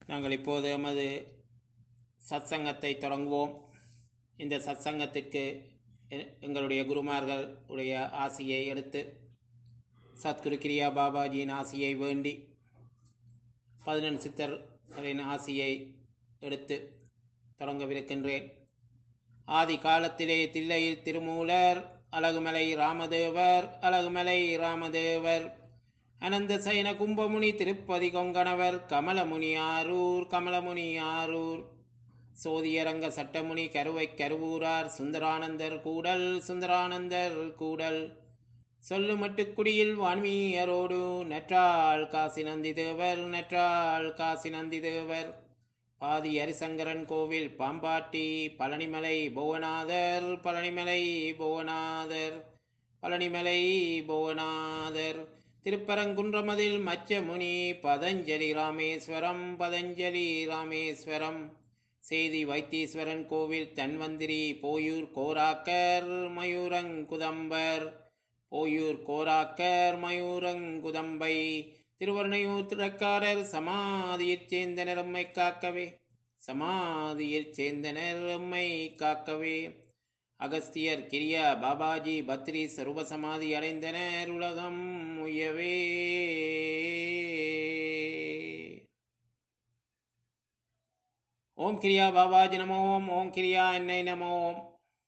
நாங்கள் இப்போது எமது சத்சங்கத்தை தொடங்குவோம் இந்த சத்சங்கத்திற்கு எ- எங்களுடைய குருமார்கள் உடைய ஆசியை எடுத்து சத்குரு கிரியா பாபாஜியின் ஆசியை வேண்டி பதினெண் சித்தர்களின் ஆசியை எடுத்து தொடங்கவிருக்கின்றேன் ஆதி காலத்திலே தில்லையில் திருமூலர் அழகுமலை ராமதேவர் அழகுமலை ராமதேவர் அனந்த சயன கும்பமுனி திருப்பதி கொங்கணவர் கமலமுனி ஆரூர் கமலமுனி ஆரூர் சோதியரங்க சட்டமுனி கருவை கருவூரார் சுந்தரானந்தர் கூடல் சுந்தரானந்தர் கூடல் சொல்லுமட்டுக்குடியில் வான்மீயரோடு நற்றாள் காசி நந்தி தேவர் நற்றாள் காசி நந்தி தேவர் பாதி ஹரிசங்கரன் கோவில் பாம்பாட்டி பழனிமலை புவனாதர் பழனிமலை புவனாதர் பழனிமலை புவனாதர் திருப்பரங்குன்றமதில் மச்சமுனி பதஞ்சலி ராமேஸ்வரம் பதஞ்சலி ராமேஸ்வரம் செய்தி வைத்தீஸ்வரன் கோவில் தன்வந்திரி போயூர் கோராக்கர் மயூரங்குதம்பர் போயூர் கோராக்கர் மயூரங்குதம்பை திருவர்ணையூர் திறக்காரர் சமாதியைச் சேர்ந்தனர் எம்மை காக்கவே சமாதியைச் சேர்ந்தனர் எம்மை காக்கவே அகஸ்தியர் கிரியா பாபாஜி பத்ரி சர்வ சமாதி அடைந்தனர் உலகம் உயவே ஓம் கிரியா பாபாஜி நமோ ஓம் ஓம் கிரியா என்னை நமோ ஓம்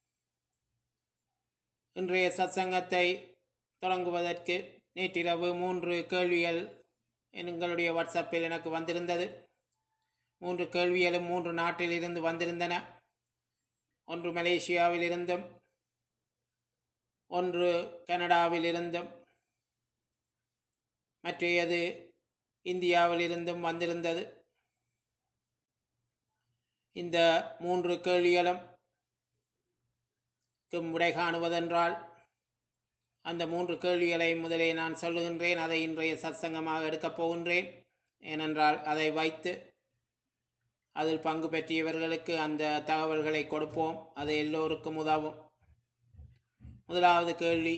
இன்றைய சத்சங்கத்தை தொடங்குவதற்கு நேற்றிரவு மூன்று கேள்விகள் எங்களுடைய வாட்ஸ்அப்பில் எனக்கு வந்திருந்தது மூன்று கேள்விகளும் மூன்று நாட்டில் இருந்து வந்திருந்தன ஒன்று மலேசியாவில் இருந்தும் ஒன்று கனடாவில் இருந்தும் மற்றையது இந்தியாவில் இருந்தும் வந்திருந்தது இந்த மூன்று கேள்விகளும் விடை காணுவதென்றால் அந்த மூன்று கேள்விகளை முதலே நான் சொல்லுகின்றேன் அதை இன்றைய சத்சங்கமாக எடுக்கப் போகின்றேன் ஏனென்றால் அதை வைத்து அதில் பங்கு பெற்றியவர்களுக்கு அந்த தகவல்களை கொடுப்போம் அது எல்லோருக்கும் உதவும் முதலாவது கேள்வி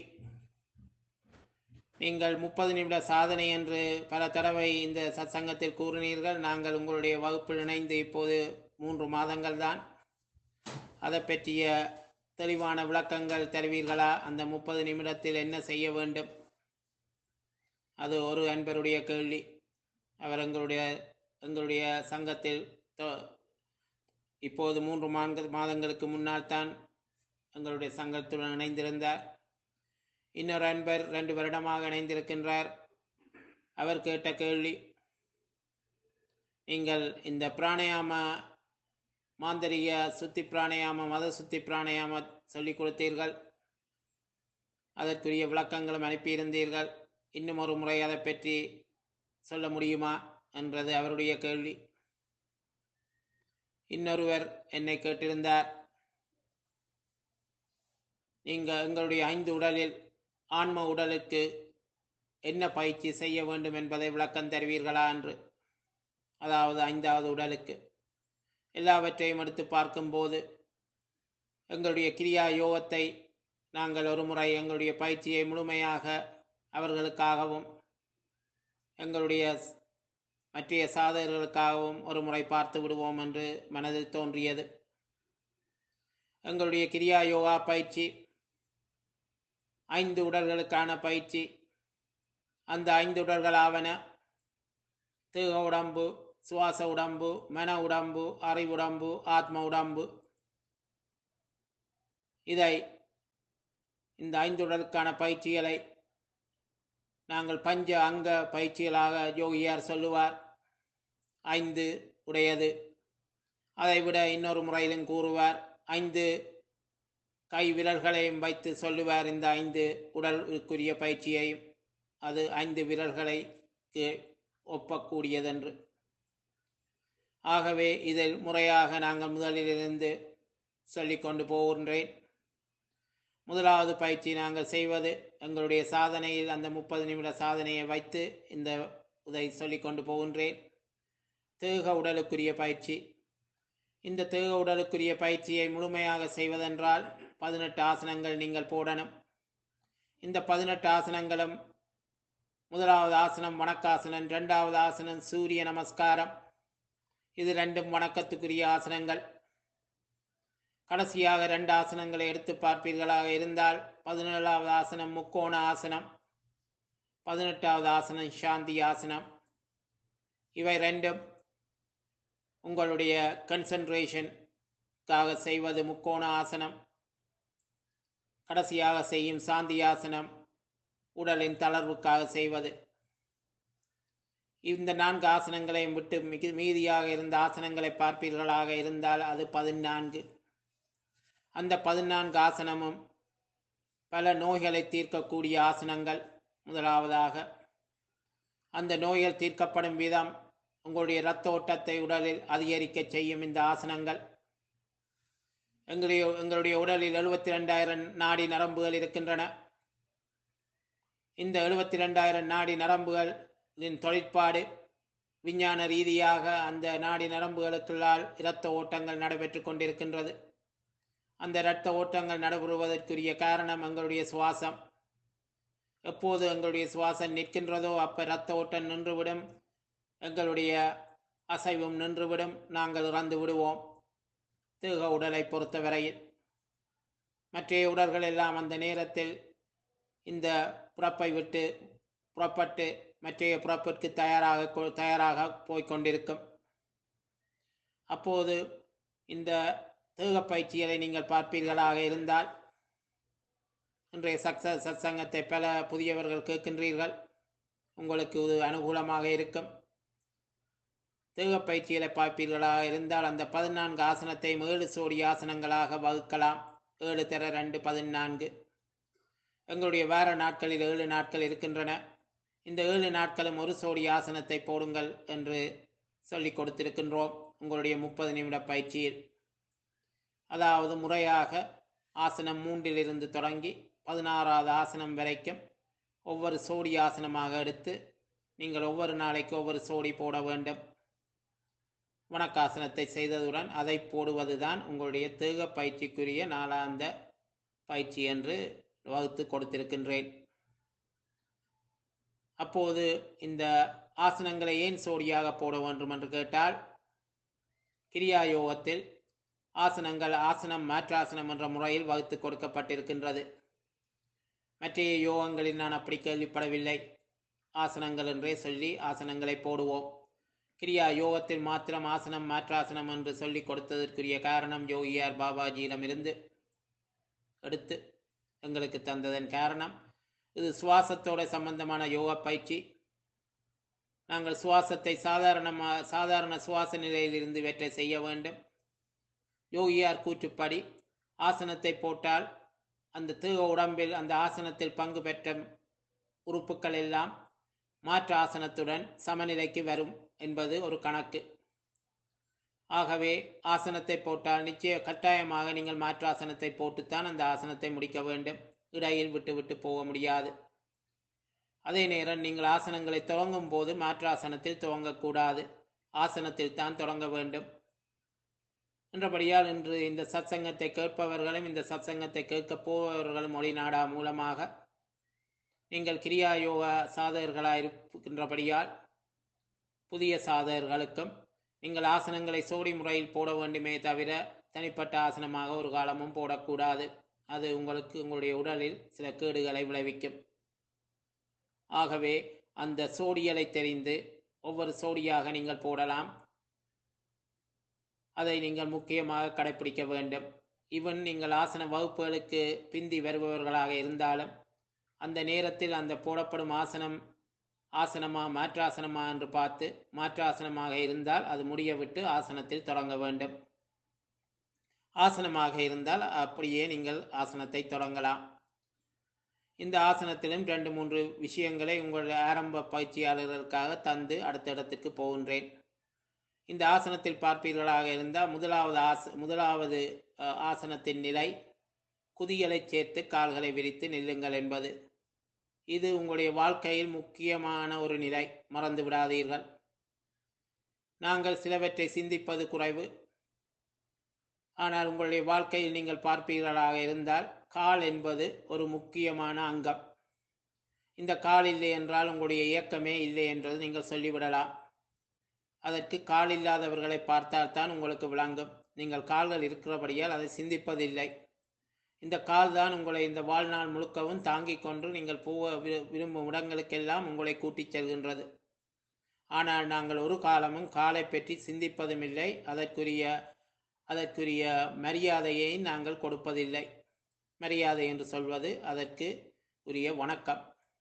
நீங்கள் முப்பது நிமிட சாதனை என்று பல தடவை இந்த சத்சங்கத்தில் கூறினீர்கள் நாங்கள் உங்களுடைய வகுப்பில் இணைந்து இப்போது மூன்று மாதங்கள் தான் அதை பற்றிய தெளிவான விளக்கங்கள் தருவீர்களா அந்த முப்பது நிமிடத்தில் என்ன செய்ய வேண்டும் அது ஒரு அன்பருடைய கேள்வி அவர் எங்களுடைய எங்களுடைய சங்கத்தில் தொ- இப்போது மூன்று மான்க மாதங்களுக்கு முன்னால் தான் எங்களுடைய சங்கத்துடன் இணைந்திருந்தார் இன்னொரு அன்பர் ரெண்டு வருடமாக இணைந்திருக்கின்றார் அவர் கேட்ட கேள்வி நீங்கள் இந்த பிராணயாம மாந்தரிக சுத்தி பிராணயாம மத சுத்தி பிராணயாம சொல்லிக் கொடுத்தீர்கள் அதற்குரிய விளக்கங்களும் அனுப்பியிருந்தீர்கள் இன்னும் ஒரு முறை அதை பற்றி சொல்ல முடியுமா என்றது அவருடைய கேள்வி இன்னொருவர் என்னை கேட்டிருந்தார் நீங்க எங்களுடைய ஐந்து உடலில் ஆன்ம உடலுக்கு என்ன பயிற்சி செய்ய வேண்டும் என்பதை விளக்கம் தருவீர்களா என்று அதாவது ஐந்தாவது உடலுக்கு எல்லாவற்றையும் எடுத்து பார்க்கும்போது எங்களுடைய கிரியா யோகத்தை நாங்கள் ஒரு முறை எங்களுடைய பயிற்சியை முழுமையாக அவர்களுக்காகவும் எங்களுடைய மற்றைய சாதகர்களுக்காகவும் ஒரு முறை பார்த்து விடுவோம் என்று மனதில் தோன்றியது எங்களுடைய கிரியா யோகா பயிற்சி ஐந்து உடல்களுக்கான பயிற்சி அந்த ஐந்து உடல்களாவன தேக உடம்பு சுவாச உடம்பு மன உடம்பு அறிவுடம்பு ஆத்ம உடம்பு இதை இந்த ஐந்து உடலுக்கான பயிற்சிகளை நாங்கள் பஞ்ச அங்க பயிற்சிகளாக யோகியார் சொல்லுவார் ஐந்து உடையது அதைவிட இன்னொரு முறையிலும் கூறுவார் ஐந்து கை விரல்களையும் வைத்து சொல்லுவார் இந்த ஐந்து உடலுக்குரிய பயிற்சியையும் அது ஐந்து விரல்களை ஒப்பக்கூடியதென்று ஆகவே இதில் முறையாக நாங்கள் முதலிலிருந்து சொல்லிக் கொண்டு போகின்றேன் முதலாவது பயிற்சி நாங்கள் செய்வது எங்களுடைய சாதனையில் அந்த முப்பது நிமிட சாதனையை வைத்து இந்த இதை சொல்லிக் கொண்டு போகின்றேன் தேக உடலுக்குரிய பயிற்சி இந்த தேக உடலுக்குரிய பயிற்சியை முழுமையாக செய்வதென்றால் பதினெட்டு ஆசனங்கள் நீங்கள் போடணும் இந்த பதினெட்டு ஆசனங்களும் முதலாவது ஆசனம் வணக்காசனம் இரண்டாவது ஆசனம் சூரிய நமஸ்காரம் இது ரெண்டும் வணக்கத்துக்குரிய ஆசனங்கள் கடைசியாக ரெண்டு ஆசனங்களை எடுத்து பார்ப்பீர்களாக இருந்தால் பதினேழாவது ஆசனம் முக்கோண ஆசனம் பதினெட்டாவது ஆசனம் சாந்தி ஆசனம் இவை ரெண்டும் உங்களுடைய கன்சன்ட்ரேஷனுக்காக செய்வது முக்கோண ஆசனம் கடைசியாக செய்யும் சாந்தி ஆசனம் உடலின் தளர்வுக்காக செய்வது இந்த நான்கு ஆசனங்களையும் விட்டு மிக மீதியாக இருந்த ஆசனங்களை பார்ப்பீர்களாக இருந்தால் அது பதினான்கு அந்த பதினான்கு ஆசனமும் பல நோய்களை தீர்க்கக்கூடிய ஆசனங்கள் முதலாவதாக அந்த நோய்கள் தீர்க்கப்படும் விதம் உங்களுடைய இரத்த ஓட்டத்தை உடலில் அதிகரிக்க செய்யும் இந்த ஆசனங்கள் எங்களுடைய எங்களுடைய உடலில் எழுபத்தி ரெண்டாயிரம் நாடி நரம்புகள் இருக்கின்றன இந்த எழுபத்தி ரெண்டாயிரம் நாடி நரம்புகளின் தொழிற்பாடு விஞ்ஞான ரீதியாக அந்த நாடி நரம்புகளுக்குள்ளால் இரத்த ஓட்டங்கள் நடைபெற்று கொண்டிருக்கின்றது அந்த இரத்த ஓட்டங்கள் நடைபெறுவதற்குரிய காரணம் எங்களுடைய சுவாசம் எப்போது எங்களுடைய சுவாசம் நிற்கின்றதோ அப்போ இரத்த ஓட்டம் நின்றுவிடும் எங்களுடைய அசைவும் நின்றுவிடும் நாங்கள் இறந்து விடுவோம் தேக உடலை பொறுத்தவரையில் மற்ற உடல்கள் எல்லாம் அந்த நேரத்தில் இந்த புறப்பை விட்டு புறப்பட்டு மற்றைய புறப்பிற்கு தயாராக கொ- தயாராக போய்க்கொண்டிருக்கும் அப்போது இந்த தேக பயிற்சிகளை நீங்கள் பார்ப்பீர்களாக இருந்தால் இன்றைய சக்ச சத்சங்கத்தை பல புதியவர்கள் கேட்கின்றீர்கள் உங்களுக்கு இது அனுகூலமாக இருக்கும் தேக பயிற்சிகளை பார்ப்பீர்களாக இருந்தால் அந்த பதினான்கு ஆசனத்தை ஏழு சோடி ஆசனங்களாக வகுக்கலாம் ஏழு தர ரெண்டு பதினான்கு எங்களுடைய வார நாட்களில் ஏழு நாட்கள் இருக்கின்றன இந்த ஏழு நாட்களும் ஒரு சோடி ஆசனத்தை போடுங்கள் என்று சொல்லிக் கொடுத்திருக்கின்றோம் உங்களுடைய முப்பது நிமிட பயிற்சியில் அதாவது முறையாக ஆசனம் மூன்றிலிருந்து தொடங்கி பதினாறாவது ஆசனம் வரைக்கும் ஒவ்வொரு சோடி ஆசனமாக எடுத்து நீங்கள் ஒவ்வொரு நாளைக்கு ஒவ்வொரு சோடி போட வேண்டும் வணக்காசனத்தை செய்ததுடன் அதை போடுவதுதான் உங்களுடைய தேக பயிற்சிக்குரிய நாளாந்த பயிற்சி என்று வகுத்து கொடுத்திருக்கின்றேன் அப்போது இந்த ஆசனங்களை ஏன் சோடியாக போட வேண்டும் என்று கேட்டால் கிரியா யோகத்தில் ஆசனங்கள் ஆசனம் மாற்றாசனம் என்ற முறையில் வகுத்து கொடுக்கப்பட்டிருக்கின்றது மற்றைய யோகங்களில் நான் அப்படி கேள்விப்படவில்லை ஆசனங்கள் என்றே சொல்லி ஆசனங்களை போடுவோம் கிரியா யோகத்தில் மாத்திரம் ஆசனம் மாற்றாசனம் என்று சொல்லி கொடுத்ததற்குரிய காரணம் யோகியார் பாபாஜியிடமிருந்து எடுத்து எங்களுக்கு தந்ததன் காரணம் இது சுவாசத்தோட சம்பந்தமான யோகா பயிற்சி நாங்கள் சுவாசத்தை சாதாரணமாக சாதாரண சுவாச நிலையிலிருந்து இவற்றை செய்ய வேண்டும் யோகியார் கூற்றுப்படி ஆசனத்தை போட்டால் அந்த தேக உடம்பில் அந்த ஆசனத்தில் பங்கு பெற்ற உறுப்புகள் எல்லாம் மாற்று ஆசனத்துடன் சமநிலைக்கு வரும் என்பது ஒரு கணக்கு ஆகவே ஆசனத்தை போட்டால் நிச்சய கட்டாயமாக நீங்கள் மாற்று ஆசனத்தை போட்டுத்தான் அந்த ஆசனத்தை முடிக்க வேண்டும் இடையில் விட்டு விட்டு போக முடியாது அதே நேரம் நீங்கள் ஆசனங்களை துவங்கும் போது மாற்று ஆசனத்தில் துவங்கக்கூடாது ஆசனத்தில் தான் தொடங்க வேண்டும் என்றபடியால் இன்று இந்த சத்சங்கத்தை கேட்பவர்களும் இந்த சத்சங்கத்தை கேட்கப் போபவர்களும் மொழிநாடா மூலமாக நீங்கள் கிரியா யோகா சாதகர்களாக இருக்கின்றபடியால் புதிய சாதகர்களுக்கும் நீங்கள் ஆசனங்களை சோடி முறையில் போட வேண்டுமே தவிர தனிப்பட்ட ஆசனமாக ஒரு காலமும் போடக்கூடாது அது உங்களுக்கு உங்களுடைய உடலில் சில கேடுகளை விளைவிக்கும் ஆகவே அந்த சோடியலை தெரிந்து ஒவ்வொரு சோடியாக நீங்கள் போடலாம் அதை நீங்கள் முக்கியமாக கடைபிடிக்க வேண்டும் ஈவன் நீங்கள் ஆசன வகுப்புகளுக்கு பிந்தி வருபவர்களாக இருந்தாலும் அந்த நேரத்தில் அந்த போடப்படும் ஆசனம் ஆசனமா மாற்றாசனமா என்று பார்த்து மாற்றாசனமாக இருந்தால் அது முடிய விட்டு ஆசனத்தில் தொடங்க வேண்டும் ஆசனமாக இருந்தால் அப்படியே நீங்கள் ஆசனத்தை தொடங்கலாம் இந்த ஆசனத்திலும் ரெண்டு மூன்று விஷயங்களை உங்கள் ஆரம்ப பயிற்சியாளர்களுக்காக தந்து அடுத்த இடத்துக்கு போகின்றேன் இந்த ஆசனத்தில் பார்ப்பீர்களாக இருந்தால் முதலாவது ஆச முதலாவது அஹ், ஆசனத்தின் நிலை குதியலை சேர்த்து கால்களை விரித்து நில்லுங்கள் என்பது இது உங்களுடைய வாழ்க்கையில் முக்கியமான ஒரு நிலை மறந்து விடாதீர்கள் நாங்கள் சிலவற்றை சிந்திப்பது குறைவு ஆனால் உங்களுடைய வாழ்க்கையில் நீங்கள் பார்ப்பீர்களாக இருந்தால் கால் என்பது ஒரு முக்கியமான அங்கம் இந்த கால் இல்லை என்றால் உங்களுடைய இயக்கமே இல்லை என்றது நீங்கள் சொல்லிவிடலாம் அதற்கு கால் இல்லாதவர்களை பார்த்தால்தான் உங்களுக்கு விளங்கும் நீங்கள் கால்கள் இருக்கிறபடியால் அதை சிந்திப்பதில்லை இந்த கால் தான் உங்களை இந்த வாழ்நாள் முழுக்கவும் தாங்கிக் கொண்டு நீங்கள் போக விரு- விரும்பும் இடங்களுக்கெல்லாம் உங்களை கூட்டிச் செல்கின்றது ஆனால் நாங்கள் ஒரு காலமும் காலை பற்றி சிந்திப்பதும் இல்லை அதற்குரிய அதற்குரிய மரியாதையை நாங்கள் கொடுப்பதில்லை மரியாதை என்று சொல்வது அதற்கு உரிய வணக்கம்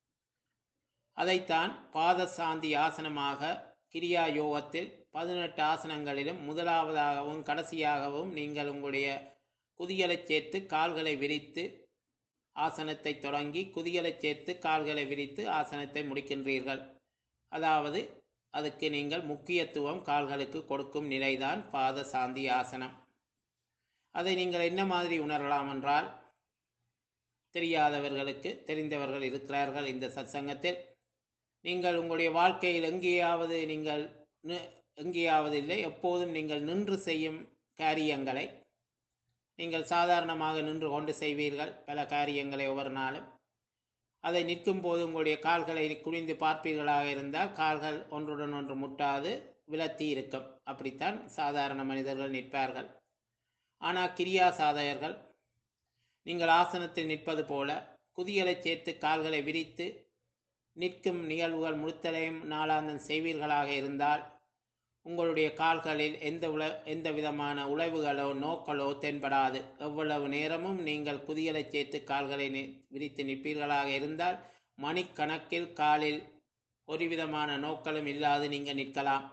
அதைத்தான் பாத சாந்தி ஆசனமாக கிரியா யோகத்தில் பதினெட்டு ஆசனங்களிலும் முதலாவதாகவும் கடைசியாகவும் நீங்கள் உங்களுடைய குதியலைச் சேர்த்து கால்களை விரித்து ஆசனத்தை தொடங்கி குதியலைச் சேர்த்து கால்களை விரித்து ஆசனத்தை முடிக்கின்றீர்கள் அதாவது அதுக்கு நீங்கள் முக்கியத்துவம் கால்களுக்கு கொடுக்கும் நிலைதான் பாத சாந்தி ஆசனம் அதை நீங்கள் என்ன மாதிரி உணரலாம் என்றால் தெரியாதவர்களுக்கு தெரிந்தவர்கள் இருக்கிறார்கள் இந்த சத்சங்கத்தில் நீங்கள் உங்களுடைய வாழ்க்கையில் எங்கேயாவது நீங்கள் நி- எங்கேயாவது இல்லை எப்போதும் நீங்கள் நின்று செய்யும் காரியங்களை நீங்கள் சாதாரணமாக நின்று கொண்டு செய்வீர்கள் பல காரியங்களை ஒவ்வொரு நாளும் அதை நிற்கும் போது உங்களுடைய கால்களை குனிந்து பார்ப்பீர்களாக இருந்தால் கால்கள் ஒன்றுடன் ஒன்று முட்டாது விலத்தி இருக்கும் அப்படித்தான் சாதாரண மனிதர்கள் நிற்பார்கள் ஆனால் கிரியா சாதகர்கள் நீங்கள் ஆசனத்தில் நிற்பது போல குதியலை சேர்த்து கால்களை விரித்து நிற்கும் நிகழ்வுகள் முழுத்தலையும் நாளாந்தம் செய்வீர்களாக இருந்தால் உங்களுடைய கால்களில் எந்த உல எந்த விதமான உழைவுகளோ நோக்களோ தென்படாது எவ்வளவு நேரமும் நீங்கள் குதியலை சேர்த்து கால்களை நி- விரித்து நிற்பீர்களாக இருந்தால் மணிக்கணக்கில் காலில் ஒரு விதமான நோக்களும் இல்லாது நீங்கள் நிற்கலாம்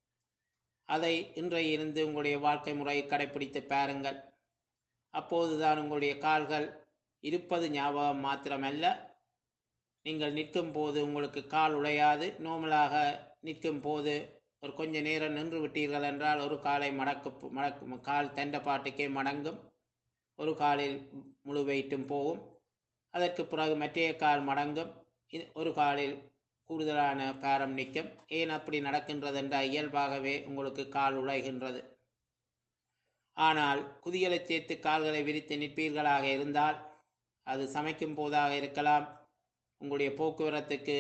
அதை இன்றைய இருந்து உங்களுடைய வாழ்க்கை முறையை கடைப்பிடித்து பாருங்கள் அப்போதுதான் உங்களுடைய கால்கள் இருப்பது ஞாபகம் மாத்திரமல்ல நீங்கள் நிற்கும் போது உங்களுக்கு கால் உடையாது நோமலாக நிற்கும் போது ஒரு கொஞ்ச நேரம் நின்று விட்டீர்கள் என்றால் ஒரு காலை மடக்கு மடக்கு கால் தண்ட பாட்டுக்கே மடங்கும் ஒரு காலில் முழு வெயிட்டும் போகும் அதற்கு பிறகு மற்றைய கால் மடங்கும் இ- ஒரு காலில் கூடுதலான பாரம் நிற்கும் ஏன் அப்படி நடக்கின்றது என்றால் இயல்பாகவே உங்களுக்கு கால் உழைகின்றது ஆனால் குதியலை சேர்த்து கால்களை விரித்து நிற்பீர்களாக இருந்தால் அது சமைக்கும் போதாக இருக்கலாம் உங்களுடைய போக்குவரத்துக்கு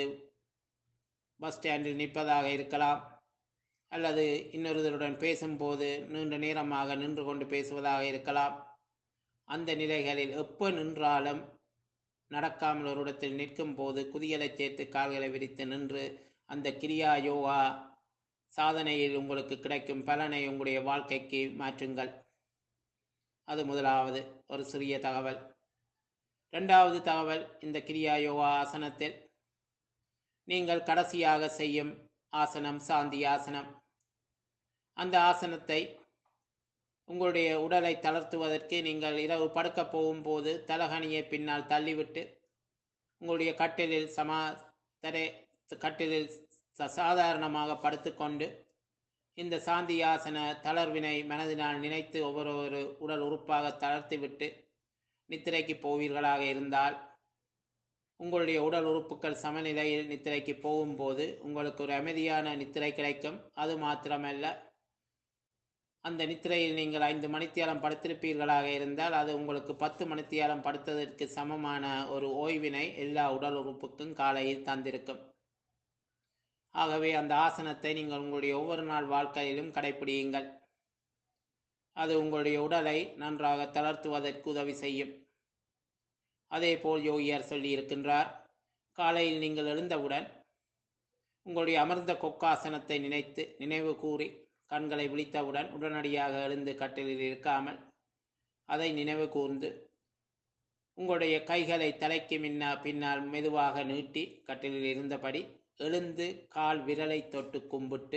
பஸ் ஸ்டாண்டில் நிற்பதாக இருக்கலாம் அல்லது இன்னொருவருடன் பேசும்போது நீண்ட நேரமாக நின்று கொண்டு பேசுவதாக இருக்கலாம் அந்த நிலைகளில் எப்போ நின்றாலும் நடக்காமல் ஒரு இடத்தில் நிற்கும் போது குதியலை சேர்த்து கால்களை விரித்து நின்று அந்த கிரியா யோகா சாதனையில் உங்களுக்கு கிடைக்கும் பலனை உங்களுடைய வாழ்க்கைக்கு மாற்றுங்கள் அது முதலாவது ஒரு சிறிய தகவல் இரண்டாவது தகவல் இந்த கிரியா யோகா ஆசனத்தில் நீங்கள் கடைசியாக செய்யும் ஆசனம் சாந்தி ஆசனம் அந்த ஆசனத்தை உங்களுடைய உடலை தளர்த்துவதற்கு நீங்கள் இரவு படுக்கப் போகும்போது தலகணியை பின்னால் தள்ளிவிட்டு உங்களுடைய கட்டிலில் சமா தரை கட்டிலில் ச- சாதாரணமாக படுத்துக்கொண்டு இந்த சாந்தி ஆசன தளர்வினை மனதினால் நினைத்து ஒவ்வொரு ஒரு உடல் உறுப்பாக தளர்த்திவிட்டு நித்திரைக்கு போவீர்களாக இருந்தால் உங்களுடைய உடல் உறுப்புகள் சமநிலையில் நித்திரைக்கு போகும்போது உங்களுக்கு ஒரு அமைதியான நித்திரை கிடைக்கும் அது மாத்திரமல்ல அந்த நித்திரையில் நீங்கள் ஐந்து மணித்தியாலம் படுத்திருப்பீர்களாக இருந்தால் அது உங்களுக்கு பத்து மணித்தியாலம் படுத்ததற்கு சமமான ஒரு ஓய்வினை எல்லா உடல் உறுப்புக்கும் காலையில் தந்திருக்கும் ஆகவே அந்த ஆசனத்தை நீங்கள் உங்களுடைய ஒவ்வொரு நாள் வாழ்க்கையிலும் கடைப்பிடியுங்கள் அது உங்களுடைய உடலை நன்றாக தளர்த்துவதற்கு உதவி செய்யும் அதேபோல் யோகியார் சொல்லி இருக்கின்றார் காலையில் நீங்கள் எழுந்தவுடன் உங்களுடைய அமர்ந்த கொக்காசனத்தை நினைத்து நினைவு கூறி கண்களை விழித்தவுடன் உடனடியாக எழுந்து கட்டிலில் இருக்காமல் அதை நினைவு கூர்ந்து உங்களுடைய கைகளை தலைக்கு முன்னா பின்னால் மெதுவாக நீட்டி கட்டிலில் இருந்தபடி எழுந்து கால் விரலை தொட்டு கும்பிட்டு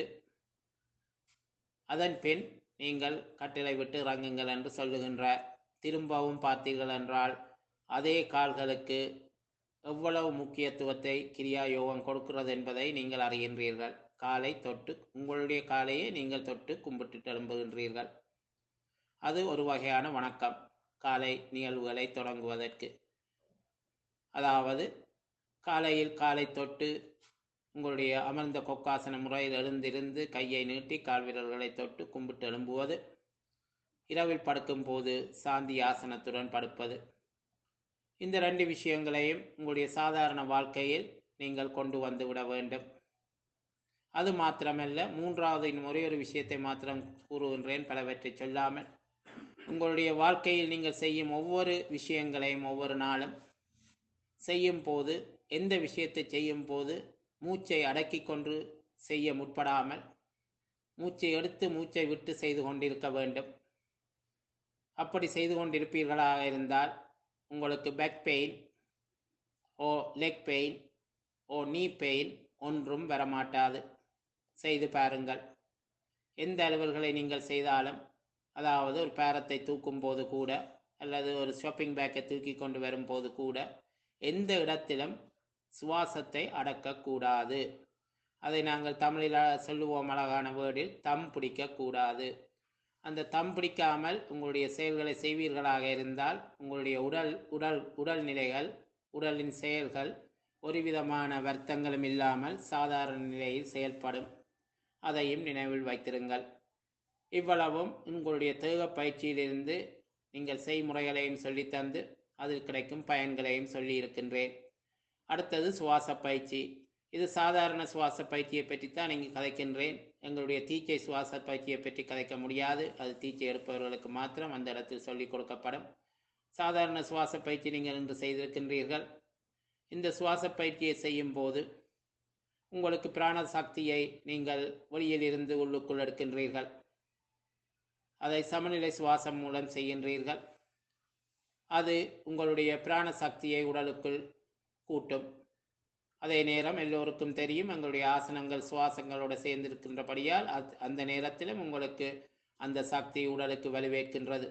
அதன் பின் நீங்கள் கட்டிலை விட்டு இறங்குங்கள் என்று சொல்லுகின்றார் திரும்பவும் பார்த்தீர்கள் என்றால் அதே கால்களுக்கு எவ்வளவு முக்கியத்துவத்தை கிரியா யோகம் கொடுக்கிறது என்பதை நீங்கள் அறிகின்றீர்கள் காலை தொட்டு உங்களுடைய காலையே நீங்கள் தொட்டு கும்பிட்டு எழும்புகின்றீர்கள் அது ஒரு வகையான வணக்கம் காலை நிகழ்வுகளை தொடங்குவதற்கு அதாவது காலையில் காலை தொட்டு உங்களுடைய அமர்ந்த கொக்காசன முறையில் எழுந்திருந்து கையை நீட்டி கால் விரல்களை தொட்டு கும்பிட்டு எழும்புவது இரவில் படுக்கும்போது சாந்தி ஆசனத்துடன் படுப்பது இந்த ரெண்டு விஷயங்களையும் உங்களுடைய சாதாரண வாழ்க்கையில் நீங்கள் கொண்டு வந்து விட வேண்டும் அது மாத்திரமல்ல மூன்றாவது இன்னும் ஒரே ஒரு விஷயத்தை மாத்திரம் கூறுகின்றேன் பலவற்றை சொல்லாமல் உங்களுடைய வாழ்க்கையில் நீங்கள் செய்யும் ஒவ்வொரு விஷயங்களையும் ஒவ்வொரு நாளும் செய்யும் போது எந்த விஷயத்தை செய்யும் போது மூச்சை அடக்கி கொண்டு செய்ய முற்படாமல் மூச்சை எடுத்து மூச்சை விட்டு செய்து கொண்டிருக்க வேண்டும் அப்படி செய்து கொண்டிருப்பீர்களாக இருந்தால் உங்களுக்கு back pain oh leg pain oh knee pain ஒன்றும் வரமாட்டாது செய்து பாருங்கள் எந்த அலுவல்களை நீங்கள் செய்தாலும் அதாவது ஒரு பேரத்தை தூக்கும் போது கூட அல்லது ஒரு ஷாப்பிங் பேக்கை தூக்கி கொண்டு வரும்போது கூட எந்த இடத்திலும் சுவாசத்தை அடக்கக்கூடாது அதை நாங்கள் தமிழில் சொல்லுவோம் அழகான வேர்டில் தம் பிடிக்கக்கூடாது அந்த தம் பிடிக்காமல் உங்களுடைய செயல்களை செய்வீர்களாக இருந்தால் உங்களுடைய உடல் உடல் உடல்நிலைகள் உடலின் செயல்கள் ஒரு விதமான வருத்தங்களும் இல்லாமல் சாதாரண நிலையில் செயல்படும் அதையும் நினைவில் வைத்திருங்கள் இவ்வளவும் உங்களுடைய தேக பயிற்சியிலிருந்து நீங்கள் செய்முறைகளையும் சொல்லித்தந்து அதில் கிடைக்கும் பயன்களையும் சொல்லி இருக்கின்றேன் அடுத்தது சுவாச பயிற்சி இது சாதாரண சுவாச பயிற்சியை பற்றித்தான் இங்கு கதைக்கின்றேன் எங்களுடைய தீச்சை சுவாச பயிற்சியை பற்றி கதைக்க முடியாது அது தீச்சை எடுப்பவர்களுக்கு மாத்திரம் அந்த இடத்தில் சொல்லிக் கொடுக்கப்படும் சாதாரண சுவாச பயிற்சி நீங்கள் இன்று செய்திருக்கின்றீர்கள் இந்த சுவாச பயிற்சியை செய்யும் போது உங்களுக்கு பிராண சக்தியை நீங்கள் வெளியில் இருந்து உள்ளுக்குள் எடுக்கின்றீர்கள் அதை சமநிலை சுவாசம் மூலம் செய்கின்றீர்கள் அது உங்களுடைய பிராண சக்தியை உடலுக்குள் கூட்டும் அதே நேரம் எல்லோருக்கும் தெரியும் எங்களுடைய ஆசனங்கள் சுவாசங்களோடு சேர்ந்திருக்கின்றபடியால் அத்- அந்த நேரத்திலும் உங்களுக்கு அந்த சக்தி உடலுக்கு வலுவேற்கின்றது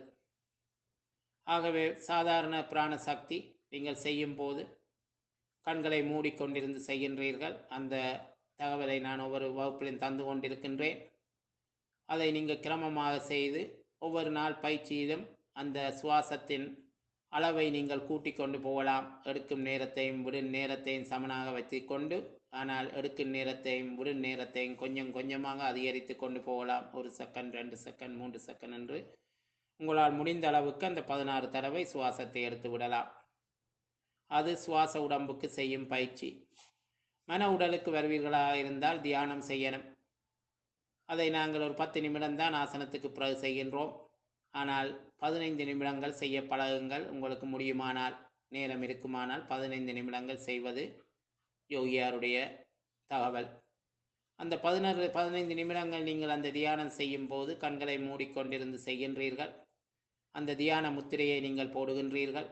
ஆகவே சாதாரண பிராண சக்தி நீங்கள் செய்யும் போது கண்களை மூடிக்கொண்டிருந்து செய்கின்றீர்கள் அந்த தகவலை நான் ஒவ்வொரு வகுப்பிலும் தந்து கொண்டிருக்கின்றேன் அதை நீங்கள் கிரமமாக செய்து ஒவ்வொரு நாள் பயிற்சியிலும் அந்த சுவாசத்தின் அளவை நீங்கள் கூட்டிக் கொண்டு போகலாம் எடுக்கும் நேரத்தையும் விடும் நேரத்தையும் சமனாக வைத்துக்கொண்டு ஆனால் எடுக்கும் நேரத்தையும் விடும் நேரத்தையும் கொஞ்சம் கொஞ்சமாக அதிகரித்து கொண்டு போகலாம் ஒரு செகண்ட் ரெண்டு செகண்ட் மூன்று செகண்ட் என்று உங்களால் முடிந்த அளவுக்கு அந்த பதினாறு தடவை சுவாசத்தை எடுத்து விடலாம் அது சுவாச உடம்புக்கு செய்யும் பயிற்சி மன உடலுக்கு வருவீர்களாக இருந்தால் தியானம் செய்யணும் அதை நாங்கள் ஒரு பத்து நிமிடம் தான் ஆசனத்துக்கு பிறகு செய்கின்றோம் ஆனால் பதினைந்து நிமிடங்கள் செய்ய பழகுங்கள் உங்களுக்கு முடியுமானால் நேரம் இருக்குமானால் பதினைந்து நிமிடங்கள் செய்வது யோகியாருடைய தகவல் அந்த பதினாறு பதினைந்து நிமிடங்கள் நீங்கள் அந்த தியானம் செய்யும் போது கண்களை மூடிக்கொண்டிருந்து செய்கின்றீர்கள் அந்த தியான முத்திரையை நீங்கள் போடுகின்றீர்கள்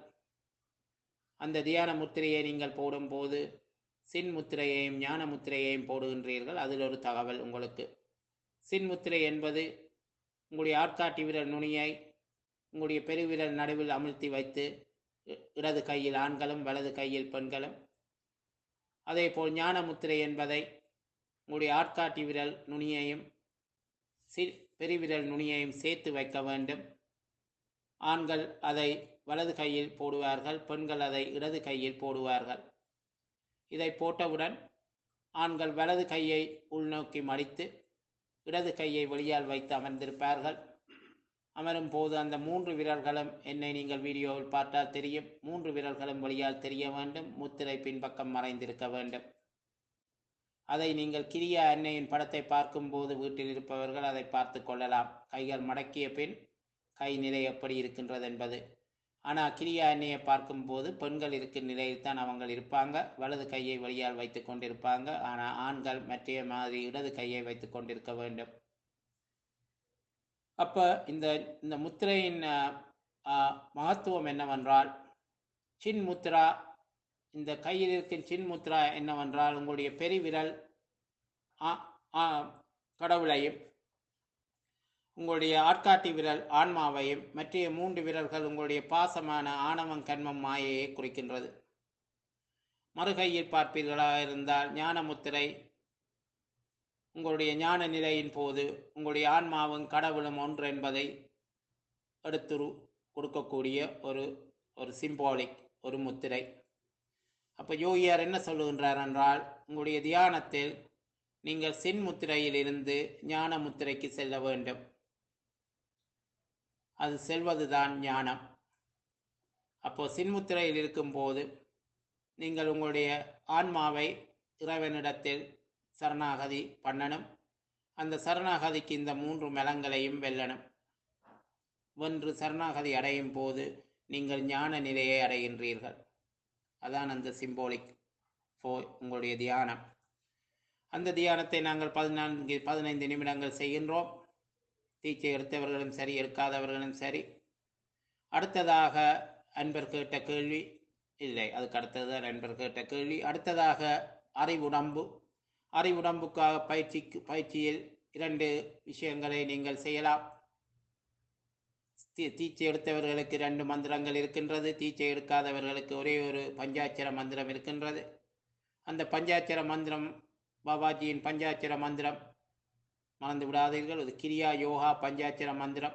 அந்த தியான முத்திரையை நீங்கள் போடும்போது சின் முத்திரையையும் ஞான முத்திரையையும் போடுகின்றீர்கள் அதில் ஒரு தகவல் உங்களுக்கு சின் முத்திரை என்பது உங்களுடைய ஆட்காட்டி விரல் நுனியை உங்களுடைய பெருவிரல் நடுவில் அமிழ்த்தி வைத்து இ- இடது கையில் ஆண்களும் வலது கையில் பெண்களும் அதேபோல் ஞான முத்திரை என்பதை உங்களுடைய ஆட்காட்டி விரல் நுனியையும் சி பெருவிரல் நுனியையும் சேர்த்து வைக்க வேண்டும் ஆண்கள் அதை வலது கையில் போடுவார்கள் பெண்கள் அதை இடது கையில் போடுவார்கள் இதை போட்டவுடன் ஆண்கள் வலது கையை உள்நோக்கி மடித்து இடது கையை வெளியால் வைத்து அமர்ந்திருப்பார்கள் அமரும் போது அந்த மூன்று விரல்களும் என்னை நீங்கள் வீடியோவில் பார்த்தால் தெரியும் மூன்று விரல்களும் வெளியால் தெரிய வேண்டும் முத்திரை பின்பக்கம் மறைந்திருக்க வேண்டும் அதை நீங்கள் கிரியா அன்னையின் படத்தை பார்க்கும்போது வீட்டில் இருப்பவர்கள் அதை பார்த்து கொள்ளலாம் கைகள் மடக்கிய பின் கை நிலை எப்படி இருக்கின்றது என்பது ஆனால் கிரியா அன்னையை பார்க்கும்போது பெண்கள் இருக்கும் நிலையில் தான் அவங்க இருப்பாங்க வலது கையை வெளியால் வைத்து கொண்டிருப்பாங்க ஆனால் ஆண்கள் மற்ற மாதிரி இடது கையை வைத்து கொண்டிருக்க வேண்டும் அப்போ இந்த இந்த முத்திரையின் அஹ், அஹ், மகத்துவம் என்னவென்றால் சின் முத்ரா இந்த கையில் இருக்கும் சின் முத்ரா என்னவென்றால் உங்களுடைய பெருவிரல் ஆ- ஆ- கடவுளையும் உங்களுடைய ஆட்காட்டி விரல் ஆன்மாவையும் மற்ற மூன்று விரல்கள் உங்களுடைய பாசமான ஆணவம் கண்மம் மாயையை குறிக்கின்றது மறுகையில் பார்ப்பீர்களாக இருந்தால் ஞான முத்திரை உங்களுடைய ஞான நிலையின் போது உங்களுடைய ஆன்மாவும் கடவுளும் ஒன்று என்பதை எடுத்து கொடுக்கக்கூடிய ஒரு ஒரு சிம்பாலிக் ஒரு முத்திரை அப்போ யோகியார் என்ன சொல்லுகின்றார் என்றால் உங்களுடைய தியானத்தில் நீங்கள் சின் முத்திரையில் இருந்து ஞான முத்திரைக்கு செல்ல வேண்டும் அது செல்வதுதான் ஞானம் அப்போ சின்முத்திரையில் இருக்கும்போது நீங்கள் உங்களுடைய ஆன்மாவை இறைவனிடத்தில் சரணாகதி பண்ணணும் அந்த சரணாகதிக்கு இந்த மூன்று மலங்களையும் வெல்லணும் வென்று சரணாகதி அடையும் போது நீங்கள் ஞான நிலையை அடைகின்றீர்கள் அதான் அந்த சிம்போலிக் ஃபோ உங்களுடைய தியானம் அந்த தியானத்தை நாங்கள் பதினான்கு பதினைந்து நிமிடங்கள் செய்கின்றோம் தீச்சை எடுத்தவர்களும் சரி எடுக்காதவர்களும் சரி அடுத்ததாக அன்பர் கேட்ட கேள்வி இல்லை அதுக்கு அடுத்தது அன்பர் கேட்ட கேள்வி அடுத்ததாக அறிவுடம்பு அறிவுடம்புக்காக பயிற்சிக்கு பயிற்சியில் இரண்டு விஷயங்களை நீங்கள் செய்யலாம் தீ- தீச்சை எடுத்தவர்களுக்கு ரெண்டு மந்திரங்கள் இருக்கின்றது தீச்சை எடுக்காதவர்களுக்கு ஒரே ஒரு பஞ்சாட்சர மந்திரம் இருக்கின்றது அந்த பஞ்சாட்சர மந்திரம் பாபாஜியின் பஞ்சாட்சர மந்திரம் மறந்து விடாதீர்கள் அது கிரியா யோகா பஞ்சாட்சர மந்திரம்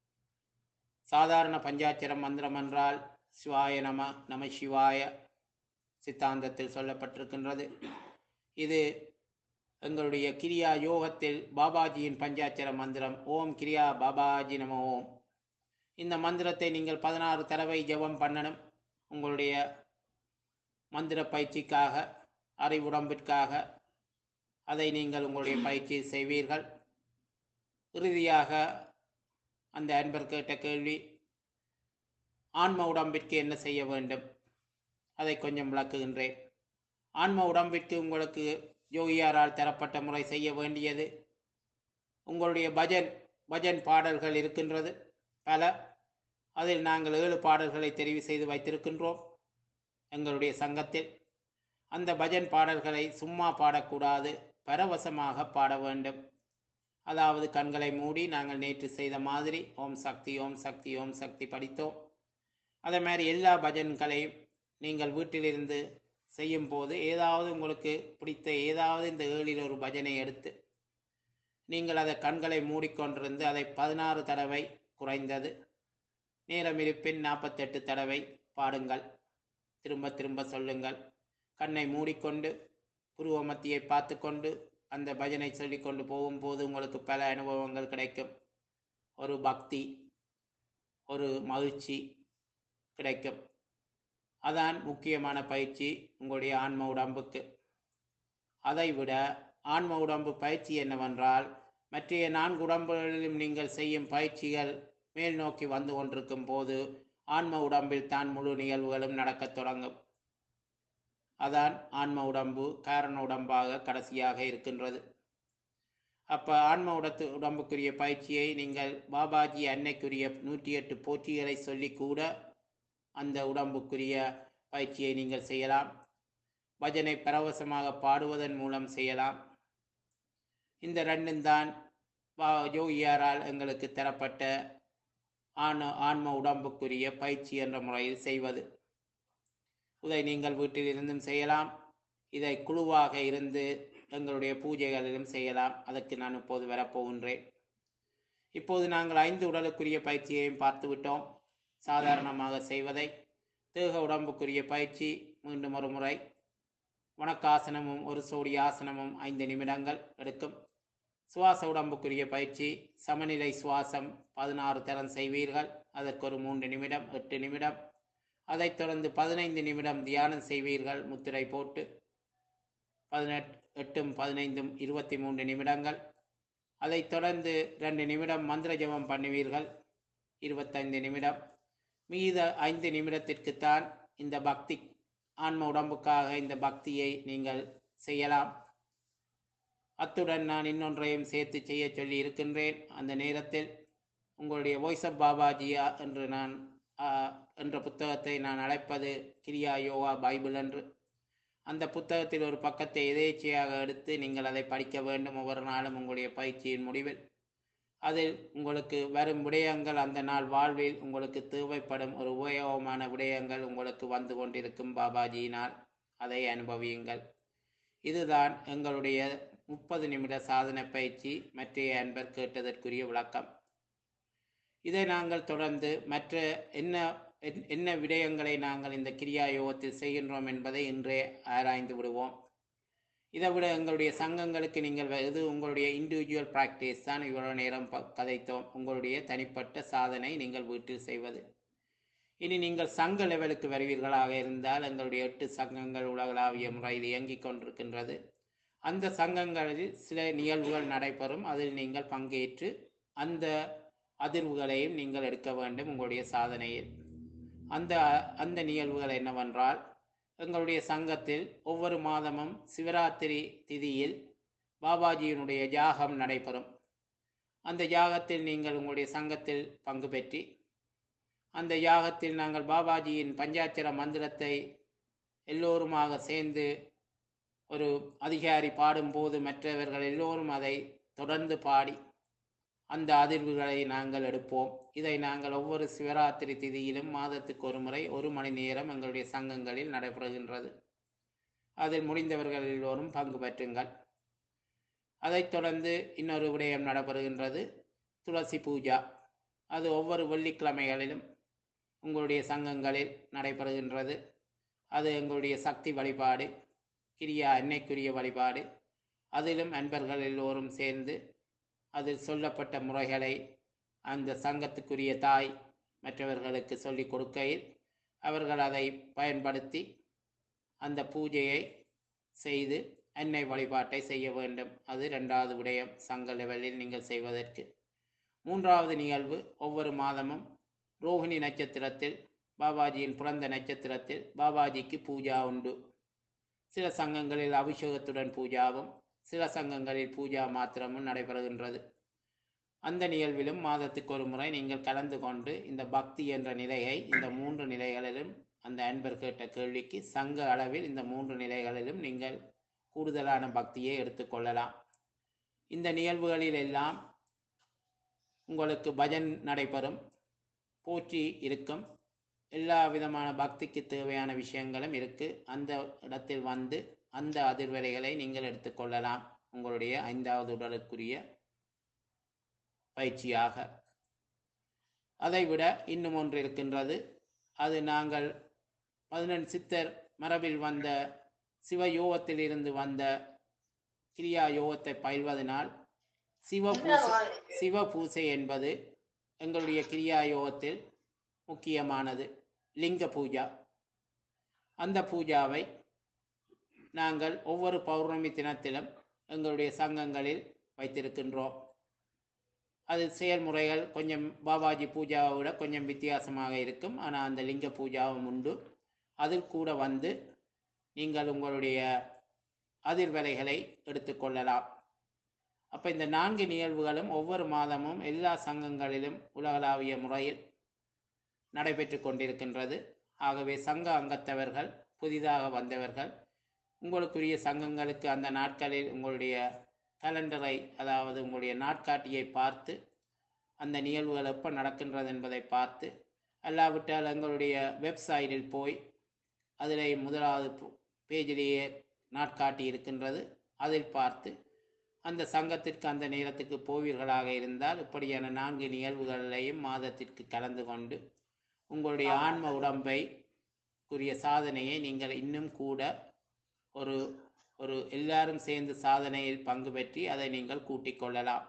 சாதாரண பஞ்சாட்சர மந்திரம் என்றால் சிவாய நம நம சிவாய சித்தாந்தத்தில் சொல்லப்பட்டிருக்கின்றது இது எங்களுடைய கிரியா யோகத்தில் பாபாஜியின் பஞ்சாட்சர மந்திரம் ஓம் கிரியா பாபாஜி நம ஓம் இந்த மந்திரத்தை நீங்கள் பதினாறு தடவை ஜெபம் பண்ணணும் உங்களுடைய மந்திர பயிற்சிக்காக அறிவுடம்பிற்காக அதை நீங்கள் உங்களுடைய பயிற்சி செய்வீர்கள் இறுதியாக அந்த அன்பர் கேட்ட கேள்வி ஆன்ம உடம்பிற்கு என்ன செய்ய வேண்டும் அதை கொஞ்சம் விளக்குகின்றேன் ஆன்ம உடம்பிற்கு உங்களுக்கு யோகியாரால் தரப்பட்ட முறை செய்ய வேண்டியது உங்களுடைய பஜன் பஜன் பாடல்கள் இருக்கின்றது பல அதில் நாங்கள் ஏழு பாடல்களை தெரிவு செய்து வைத்திருக்கின்றோம் எங்களுடைய சங்கத்தில் அந்த பஜன் பாடல்களை சும்மா பாடக்கூடாது பரவசமாக பாட வேண்டும் அதாவது கண்களை மூடி நாங்கள் நேற்று செய்த மாதிரி ஓம் சக்தி ஓம் சக்தி ஓம் சக்தி படித்தோம் அதே மாதிரி எல்லா பஜன்களையும் நீங்கள் வீட்டிலிருந்து செய்யும் போது ஏதாவது உங்களுக்கு பிடித்த ஏதாவது இந்த ஏழில் ஒரு பஜனை எடுத்து நீங்கள் அதை கண்களை மூடிக்கொண்டிருந்து அதை பதினாறு தடவை குறைந்தது நேரம் இருப்பின் நாற்பத்தெட்டு தடவை பாடுங்கள் திரும்ப திரும்ப சொல்லுங்கள் கண்ணை மூடிக்கொண்டு புருவ மத்தியை பார்த்து கொண்டு அந்த பஜனை சொல்லிக்கொண்டு போகும்போது உங்களுக்கு பல அனுபவங்கள் கிடைக்கும் ஒரு பக்தி ஒரு மகிழ்ச்சி கிடைக்கும் அதான் முக்கியமான பயிற்சி உங்களுடைய ஆன்ம உடம்புக்கு அதைவிட ஆன்ம உடம்பு பயிற்சி என்னவென்றால் மற்றைய நான்கு உடம்புகளிலும் நீங்கள் செய்யும் பயிற்சிகள் மேல் நோக்கி வந்து கொண்டிருக்கும் போது ஆன்ம உடம்பில் தான் முழு நிகழ்வுகளும் நடக்கத் தொடங்கும் அதான் ஆன்ம உடம்பு காரண உடம்பாக கடைசியாக இருக்கின்றது அப்போ ஆன்ம உடத்து உடம்புக்குரிய பயிற்சியை நீங்கள் பாபாஜி அன்னைக்குரிய நூற்றி எட்டு போற்றிகளை சொல்லி கூட அந்த உடம்புக்குரிய பயிற்சியை நீங்கள் செய்யலாம் பஜனை பரவசமாக பாடுவதன் மூலம் செய்யலாம் இந்த ரெண்டும் தான் வா யோகியாரால் எங்களுக்கு தரப்பட்ட ஆன ஆன்ம உடம்புக்குரிய பயிற்சி என்ற முறையில் செய்வது இதை நீங்கள் வீட்டில் இருந்தும் செய்யலாம் இதை குழுவாக இருந்து எங்களுடைய பூஜைகளிலும் செய்யலாம் அதற்கு நான் இப்போது வரப்போகின்றேன் இப்போது நாங்கள் ஐந்து உடலுக்குரிய பயிற்சியையும் பார்த்து விட்டோம் சாதாரணமாக செய்வதை தேக உடம்புக்குரிய பயிற்சி மீண்டும் ஒரு முறை வணக்காசனமும் ஒரு சோடி ஆசனமும் ஐந்து நிமிடங்கள் எடுக்கும் சுவாச உடம்புக்குரிய பயிற்சி சமநிலை சுவாசம் பதினாறு தரம் செய்வீர்கள் அதற்கு ஒரு மூன்று நிமிடம் எட்டு நிமிடம் அதைத் தொடர்ந்து பதினைந்து நிமிடம் தியானம் செய்வீர்கள் முத்திரை போட்டு பதினெட்டு எட்டும் பதினைந்தும் இருபத்தி மூன்று நிமிடங்கள் அதைத் தொடர்ந்து ரெண்டு நிமிடம் மந்திர ஜபம் பண்ணுவீர்கள் இருபத்தைந்து நிமிடம் மீத ஐந்து நிமிடத்திற்குத்தான் இந்த பக்தி ஆன்ம உடம்புக்காக இந்த பக்தியை நீங்கள் செய்யலாம் அத்துடன் நான் இன்னொன்றையும் சேர்த்து செய்ய சொல்லி இருக்கின்றேன் அந்த நேரத்தில் உங்களுடைய வாய்ஸ் ஆஃப் பாபாஜியா என்று நான் ஆ, என்ற புத்தகத்தை நான் அழைப்பது கிரியா யோகா பைபிள் என்று அந்த புத்தகத்தில் ஒரு பக்கத்தை எதேச்சையாக எடுத்து நீங்கள் அதை படிக்க வேண்டும் ஒவ்வொரு நாளும் உங்களுடைய பயிற்சியின் முடிவில் அதில் உங்களுக்கு வரும் விடயங்கள் அந்த நாள் வாழ்வில் உங்களுக்கு தேவைப்படும் ஒரு உபயோகமான விடயங்கள் உங்களுக்கு வந்து கொண்டிருக்கும் பாபாஜியினால் அதை அனுபவியுங்கள் இதுதான் எங்களுடைய முப்பது நிமிட சாதன பயிற்சி மற்றைய அன்பர் கேட்டதற்குரிய விளக்கம் இதை நாங்கள் தொடர்ந்து மற்ற என்ன என்- என்ன விடயங்களை நாங்கள் இந்த கிரியா யோகத்தில் செய்கின்றோம் என்பதை இன்றே ஆராய்ந்து விடுவோம் இதை விட எங்களுடைய சங்கங்களுக்கு நீங்கள் வ- இது உங்களுடைய இண்டிவிஜுவல் ப்ராக்டிஸ் தான் இவ்வளவு நேரம் ப- கதைத்தோம் உங்களுடைய தனிப்பட்ட சாதனை நீங்கள் வீட்டில் செய்வது இனி நீங்கள் சங்க லெவலுக்கு வருவீர்களாக இருந்தால் எங்களுடைய எட்டு சங்கங்கள் உலகளாவிய முறையில் இயங்கிக் கொண்டிருக்கின்றது அந்த சங்கங்களில் சில நிகழ்வுகள் நடைபெறும் அதில் நீங்கள் பங்கேற்று அந்த அதிர்வுகளையும் நீங்கள் எடுக்க வேண்டும் உங்களுடைய சாதனையில் அந்த அந்த நிகழ்வுகள் என்னவென்றால் எங்களுடைய சங்கத்தில் ஒவ்வொரு மாதமும் சிவராத்திரி திதியில் பாபாஜியினுடைய யாகம் நடைபெறும் அந்த யாகத்தில் நீங்கள் உங்களுடைய சங்கத்தில் பங்கு பெற்றி அந்த யாகத்தில் நாங்கள் பாபாஜியின் பஞ்சாட்சர மந்திரத்தை எல்லோருமாக சேர்ந்து ஒரு அதிகாரி பாடும்போது மற்றவர்கள் எல்லோரும் அதை தொடர்ந்து பாடி அந்த அதிர்வுகளை நாங்கள் எடுப்போம் இதை நாங்கள் ஒவ்வொரு சிவராத்திரி திதியிலும் மாதத்துக்கு ஒரு முறை ஒரு மணி நேரம் எங்களுடைய சங்கங்களில் நடைபெறுகின்றது அதில் முடிந்தவர்கள் எல்லோரும் பங்கு பெற்றுங்கள் அதைத் தொடர்ந்து இன்னொரு விடயம் நடைபெறுகின்றது துளசி பூஜா அது ஒவ்வொரு வெள்ளிக்கிழமைகளிலும் உங்களுடைய சங்கங்களில் நடைபெறுகின்றது அது எங்களுடைய சக்தி வழிபாடு கிரியா எண்ணெய்க்குரிய வழிபாடு அதிலும் அன்பர்கள் எல்லோரும் சேர்ந்து அதில் சொல்லப்பட்ட முறைகளை அந்த சங்கத்துக்குரிய தாய் மற்றவர்களுக்கு சொல்லிக் கொடுக்கையில் அவர்கள் அதை பயன்படுத்தி அந்த பூஜையை செய்து எண்ணெய் வழிபாட்டை செய்ய வேண்டும் அது ரெண்டாவது விடயம் சங்க லெவலில் நீங்கள் செய்வதற்கு மூன்றாவது நிகழ்வு ஒவ்வொரு மாதமும் ரோஹிணி நட்சத்திரத்தில் பாபாஜியின் பிறந்த நட்சத்திரத்தில் பாபாஜிக்கு பூஜா உண்டு சில சங்கங்களில் அபிஷேகத்துடன் பூஜாவும் சில சங்கங்களில் பூஜா மாத்திரமும் நடைபெறுகின்றது அந்த நிகழ்விலும் மாதத்துக்கு ஒரு முறை நீங்கள் கலந்து கொண்டு இந்த பக்தி என்ற நிலையை இந்த மூன்று நிலைகளிலும் அந்த அன்பர் கேட்ட கேள்விக்கு சங்க அளவில் இந்த மூன்று நிலைகளிலும் நீங்கள் கூடுதலான பக்தியை எடுத்துக்கொள்ளலாம் இந்த நிகழ்வுகளில் எல்லாம் உங்களுக்கு பஜன் நடைபெறும் போற்றி இருக்கும் எல்லா விதமான பக்திக்கு தேவையான விஷயங்களும் இருக்கு அந்த இடத்தில் வந்து அந்த அதிர்வலைகளை நீங்கள் எடுத்துக்கொள்ளலாம் உங்களுடைய ஐந்தாவது உடலுக்குரிய பயிற்சியாக அதைவிட இன்னும் ஒன்று இருக்கின்றது அது நாங்கள் பதினெண் சித்தர் மரபில் வந்த சிவ இருந்து வந்த கிரியா யோகத்தை பயில்வதனால் சிவ பூசை சிவ பூசை என்பது எங்களுடைய கிரியா யோகத்தில் முக்கியமானது லிங்க பூஜா அந்த பூஜாவை நாங்கள் ஒவ்வொரு பௌர்ணமி தினத்திலும் எங்களுடைய சங்கங்களில் வைத்திருக்கின்றோம் அது செயல்முறைகள் கொஞ்சம் பாபாஜி பூஜாவை விட கொஞ்சம் வித்தியாசமாக இருக்கும் ஆனால் அந்த லிங்க பூஜாவும் உண்டு அதில் கூட வந்து நீங்கள் உங்களுடைய அதிர்வலைகளை எடுத்துக்கொள்ளலாம் அப்போ இந்த நான்கு நிகழ்வுகளும் ஒவ்வொரு மாதமும் எல்லா சங்கங்களிலும் உலகளாவிய முறையில் நடைபெற்று கொண்டிருக்கின்றது ஆகவே சங்க அங்கத்தவர்கள் புதிதாக வந்தவர்கள் உங்களுக்குரிய சங்கங்களுக்கு அந்த நாட்களில் உங்களுடைய கலண்டரை அதாவது உங்களுடைய நாட்காட்டியை பார்த்து அந்த நிகழ்வுகள் எப்போ நடக்கின்றது என்பதை பார்த்து அல்லாவிட்டால் எங்களுடைய வெப்சைட்டில் போய் அதில் முதலாவது பேஜிலேயே நாட்காட்டி இருக்கின்றது அதில் பார்த்து அந்த சங்கத்திற்கு அந்த நேரத்துக்கு போவீர்களாக இருந்தால் இப்படியான நான்கு நிகழ்வுகளிலையும் மாதத்திற்கு கலந்து கொண்டு உங்களுடைய ஆன்ம உடம்பை குறிய சாதனையை நீங்கள் இன்னும் கூட ஒரு ஒரு எல்லாரும் சேர்ந்து சாதனையில் பங்கு பெற்றி அதை நீங்கள் கூட்டிக் கொள்ளலாம்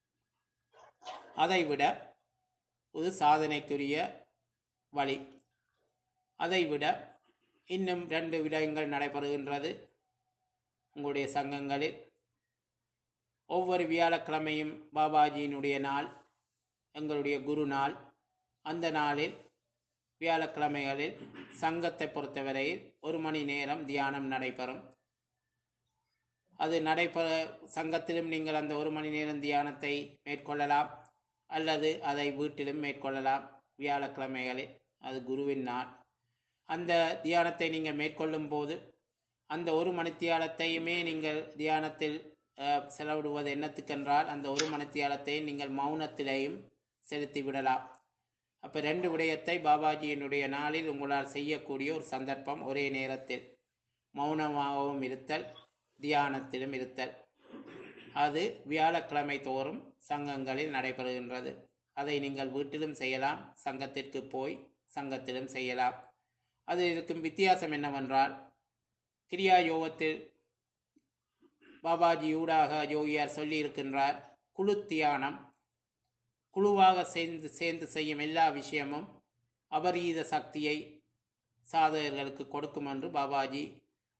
அதைவிட ஒரு சாதனைக்குரிய வழி அதைவிட இன்னும் ரெண்டு விடயங்கள் நடைபெறுகின்றது உங்களுடைய சங்கங்களில் ஒவ்வொரு வியாழக்கிழமையும் பாபாஜியினுடைய நாள் எங்களுடைய குரு நாள் அந்த நாளில் வியாழக்கிழமைகளில் சங்கத்தை பொறுத்தவரையில் ஒரு மணி நேரம் தியானம் நடைபெறும் அது நடைபெற சங்கத்திலும் நீங்கள் அந்த ஒரு மணி நேரம் தியானத்தை மேற்கொள்ளலாம் அல்லது அதை வீட்டிலும் மேற்கொள்ளலாம் வியாழக்கிழமைகளில் அது குருவின் நாள் அந்த தியானத்தை நீங்கள் மேற்கொள்ளும் போது அந்த ஒரு மணித்தியாலத்தையுமே நீங்கள் தியானத்தில் அஹ், செலவிடுவது என்னத்துக்கென்றால் அந்த ஒரு மணித்தியாலத்தை நீங்கள் மௌனத்திலேயும் செலுத்தி விடலாம் அப்போ ரெண்டு விடயத்தை பாபாஜியினுடைய நாளில் உங்களால் செய்யக்கூடிய ஒரு சந்தர்ப்பம் ஒரே நேரத்தில் மௌனமாகவும் இருத்தல் தியானத்திலும் இருத்தல் அது வியாழக்கிழமை தோறும் சங்கங்களில் நடைபெறுகின்றது அதை நீங்கள் வீட்டிலும் செய்யலாம் சங்கத்திற்கு போய் சங்கத்திலும் செய்யலாம் அது இருக்கும் வித்தியாசம் என்னவென்றால் கிரியா யோகத்தில் பாபாஜி ஊடாக யோகியார் சொல்லி இருக்கின்றார் குழு தியானம் குழுவாக சேர்ந்து சேர்ந்து செய்யும் எல்லா விஷயமும் அபரீத சக்தியை சாதகர்களுக்கு கொடுக்கும் என்று பாபாஜி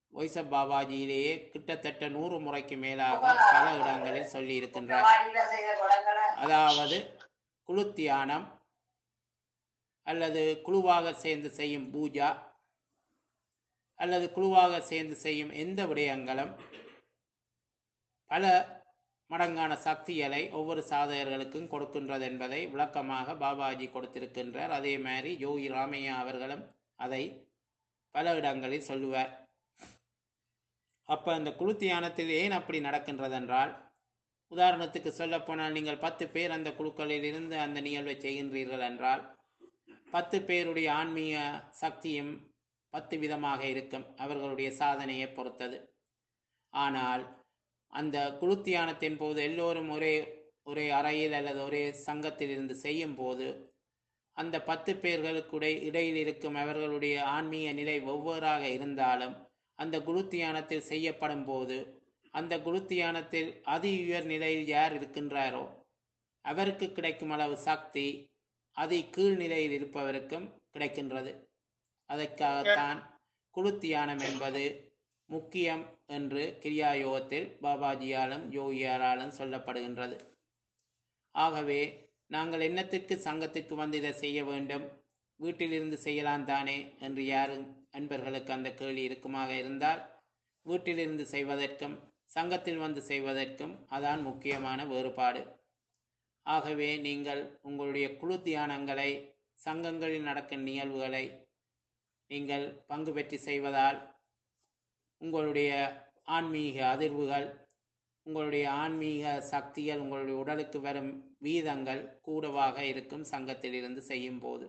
ஒய்ச பாபாஜியிலேயே கிட்டத்தட்ட நூறு முறைக்கு மேலாக பல இடங்களில் சொல்லி இருக்கின்றார் அதாவது குழு தியானம் அல்லது குழுவாக சேர்ந்து செய்யும் பூஜா அல்லது குழுவாக சேர்ந்து செய்யும் எந்த விடயங்களும் பல மடங்கான சக்திகளை ஒவ்வொரு சாதகர்களுக்கும் கொடுக்கின்றது என்பதை விளக்கமாக பாபாஜி கொடுத்திருக்கின்றார் அதே மாதிரி யோகி ராமையா அவர்களும் அதை பல இடங்களில் சொல்லுவார் அப்ப அந்த குழு தியானத்தில் ஏன் அப்படி நடக்கின்றது என்றால் உதாரணத்துக்கு சொல்லப்போனால் நீங்கள் பத்து பேர் அந்த குழுக்களில் இருந்து அந்த நிகழ்வை செய்கின்றீர்கள் என்றால் பத்து பேருடைய ஆன்மீக சக்தியும் பத்து விதமாக இருக்கும் அவர்களுடைய சாதனையை பொறுத்தது ஆனால் அந்த குழு தியானத்தின் போது எல்லோரும் ஒரே ஒரே அறையில் அல்லது ஒரே சங்கத்தில் இருந்து செய்யும் போது அந்த பத்து பேர்களுக்கு இடையில் இருக்கும் அவர்களுடைய ஆன்மீக நிலை ஒவ்வொருவராக இருந்தாலும் அந்த குரு தியானத்தில் செய்யப்படும் போது அந்த குரு தியானத்தில் அதி உயர் நிலையில் யார் இருக்கின்றாரோ அவருக்கு கிடைக்கும் அளவு சக்தி அதி கீழ் நிலையில் இருப்பவருக்கும் கிடைக்கின்றது அதற்காகத்தான் குழு தியானம் என்பது முக்கியம் என்று கிரியா யோகத்தில் பாபாஜியாலும் யோகியாராலும் சொல்லப்படுகின்றது ஆகவே நாங்கள் என்னத்திற்கு சங்கத்திற்கு வந்து இதை செய்ய வேண்டும் வீட்டிலிருந்து செய்யலாம் தானே என்று யாரும் அன்பர்களுக்கு அந்த கேள்வி இருக்குமாக இருந்தால் வீட்டிலிருந்து செய்வதற்கும் சங்கத்தில் வந்து செய்வதற்கும் அதான் முக்கியமான வேறுபாடு ஆகவே நீங்கள் உங்களுடைய குழு தியானங்களை சங்கங்களில் நடக்கும் நிகழ்வுகளை நீங்கள் பங்கு பெற்று செய்வதால் உங்களுடைய ஆன்மீக அதிர்வுகள் உங்களுடைய ஆன்மீக சக்திகள் உங்களுடைய உடலுக்கு வரும் வீதங்கள் கூடவாக இருக்கும் சங்கத்தில் இருந்து செய்யும் போது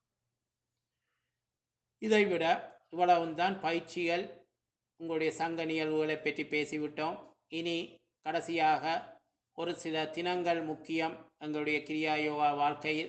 இதைவிட இவ்வளவுதான் பயிற்சிகள் உங்களுடைய சங்க நிகழ்வுகளை பற்றி பேசிவிட்டோம் இனி கடைசியாக ஒரு சில தினங்கள் முக்கியம் எங்களுடைய கிரியா யோகா வாழ்க்கையில்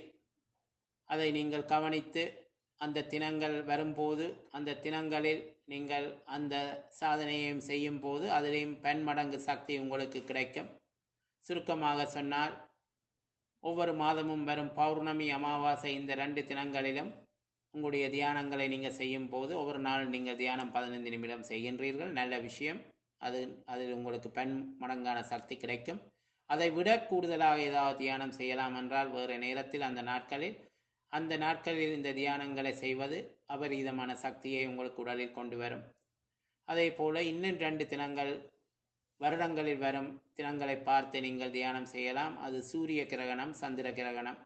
அதை நீங்கள் கவனித்து அந்த தினங்கள் வரும்போது அந்த தினங்களில் நீங்கள் அந்த சாதனையையும் செய்யும் போது அதிலேயும் பன்மடங்கு சக்தி உங்களுக்கு கிடைக்கும் சுருக்கமாக சொன்னால் ஒவ்வொரு மாதமும் வரும் பௌர்ணமி அமாவாசை இந்த ரெண்டு தினங்களிலும் உங்களுடைய தியானங்களை நீங்கள் செய்யும் போது ஒவ்வொரு நாள் நீங்கள் தியானம் பதினைந்து நிமிடம் செய்கின்றீர்கள் நல்ல விஷயம் அது அதில் உங்களுக்கு பெண் மடங்கான சக்தி கிடைக்கும் அதை விட கூடுதலாக ஏதாவது தியானம் செய்யலாம் என்றால் வேறு நேரத்தில் அந்த நாட்களில் அந்த நாட்களில் இந்த தியானங்களை செய்வது அபரீதமான சக்தியை உங்களுக்கு உடலில் கொண்டு வரும் அதே போல இன்னும் ரெண்டு தினங்கள் வருடங்களில் வரும் தினங்களை பார்த்து நீங்கள் தியானம் செய்யலாம் அது சூரிய கிரகணம் சந்திர கிரகணம்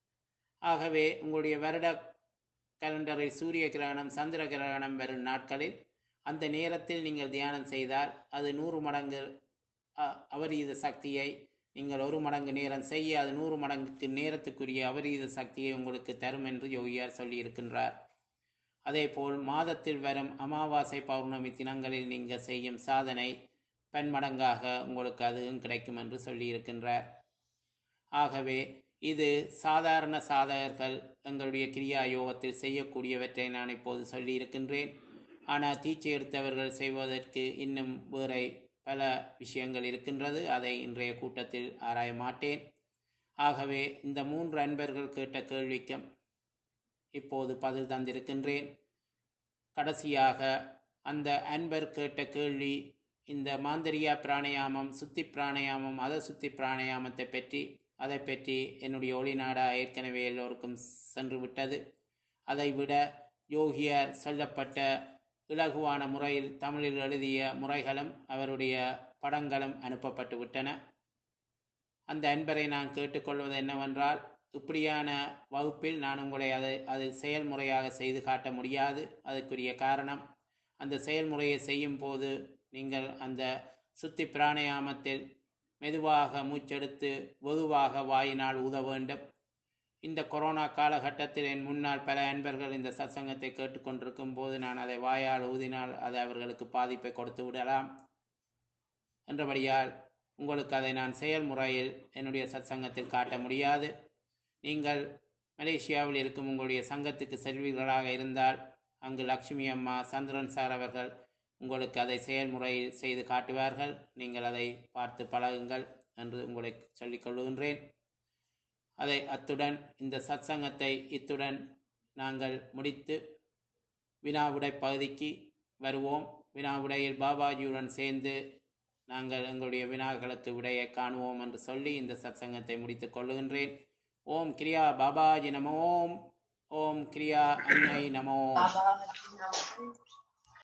ஆகவே உங்களுடைய வருட கலண்டரில் சூரிய கிரகணம் சந்திர கிரகணம் வரும் நாட்களில் அந்த நேரத்தில் நீங்கள் தியானம் செய்தால் அது நூறு மடங்கு அபரீத சக்தியை நீங்கள் ஒரு மடங்கு நேரம் செய்ய அது நூறு மடங்குக்கு நேரத்துக்குரிய அபரீத சக்தியை உங்களுக்கு தரும் என்று யோகியார் சொல்லியிருக்கின்றார் அதேபோல் மாதத்தில் வரும் அமாவாசை பௌர்ணமி தினங்களில் நீங்கள் செய்யும் சாதனை பன்மடங்காக உங்களுக்கு அதுவும் கிடைக்கும் என்று சொல்லியிருக்கின்றார் ஆகவே இது சாதாரண சாதகர்கள் எங்களுடைய கிரியா யோகத்தில் செய்யக்கூடியவற்றை நான் இப்போது சொல்லியிருக்கின்றேன் ஆனால் தீட்சை எடுத்தவர்கள் செய்வதற்கு இன்னும் வேறை பல விஷயங்கள் இருக்கின்றது அதை இன்றைய கூட்டத்தில் ஆராய மாட்டேன் ஆகவே இந்த மூன்று அன்பர்கள் கேட்ட கேள்விக்கும் இப்போது பதில் தந்திருக்கின்றேன் கடைசியாக அந்த அன்பர் கேட்ட கேள்வி இந்த மாந்தரியா பிராணயாமம் சுத்தி பிராணயாமம் அத சுத்தி பிராணயாமத்தை பற்றி அதை பற்றி என்னுடைய ஒளிநாடா ஏற்கனவே எல்லோருக்கும் சென்று விட்டது அதை விட யோகியார் சொல்லப்பட்ட இலகுவான முறையில் தமிழில் எழுதிய முறைகளும் அவருடைய படங்களும் அனுப்பப்பட்டு விட்டன அந்த அன்பரை நான் கேட்டுக்கொள்வது என்னவென்றால் இப்படியான வகுப்பில் நான் உங்களை அதை அது செயல்முறையாக செய்து காட்ட முடியாது அதுக்குரிய காரணம் அந்த செயல்முறையை செய்யும் போது நீங்கள் அந்த சுத்தி பிராணயாமத்தில் மெதுவாக மூச்செடுத்து பொதுவாக வாயினால் ஊத வேண்டும் இந்த கொரோனா காலகட்டத்தில் என் முன்னால் பல அன்பர்கள் இந்த சத்சங்கத்தை கேட்டுக்கொண்டிருக்கும் போது நான் அதை வாயால் ஊதினால் அது அவர்களுக்கு பாதிப்பை கொடுத்து விடலாம் என்றபடியால் உங்களுக்கு அதை நான் செயல்முறையில் என்னுடைய சத்சங்கத்தில் காட்ட முடியாது நீங்கள் மலேசியாவில் இருக்கும் உங்களுடைய சங்கத்துக்கு செல்வீர்களாக இருந்தால் அங்கு லக்ஷ்மி அம்மா சந்திரன் சார் அவர்கள் உங்களுக்கு அதை செயல்முறையில் செய்து காட்டுவார்கள் நீங்கள் அதை பார்த்து பழகுங்கள் என்று உங்களை சொல்லிக் கொள்ளுகின்றேன் அதை அத்துடன் இந்த சத்சங்கத்தை இத்துடன் நாங்கள் முடித்து வினாவிடை பகுதிக்கு வருவோம் வினா விடையில் பாபாஜியுடன் சேர்ந்து நாங்கள் எங்களுடைய வினாக்களுக்கு விடையை காணுவோம் என்று சொல்லி இந்த சத்சங்கத்தை முடித்துக் கொள்ளுகின்றேன் ஓம் கிரியா பாபாஜி நம ஓம் ஓம் கிரியா அன்னை நமோ பாபா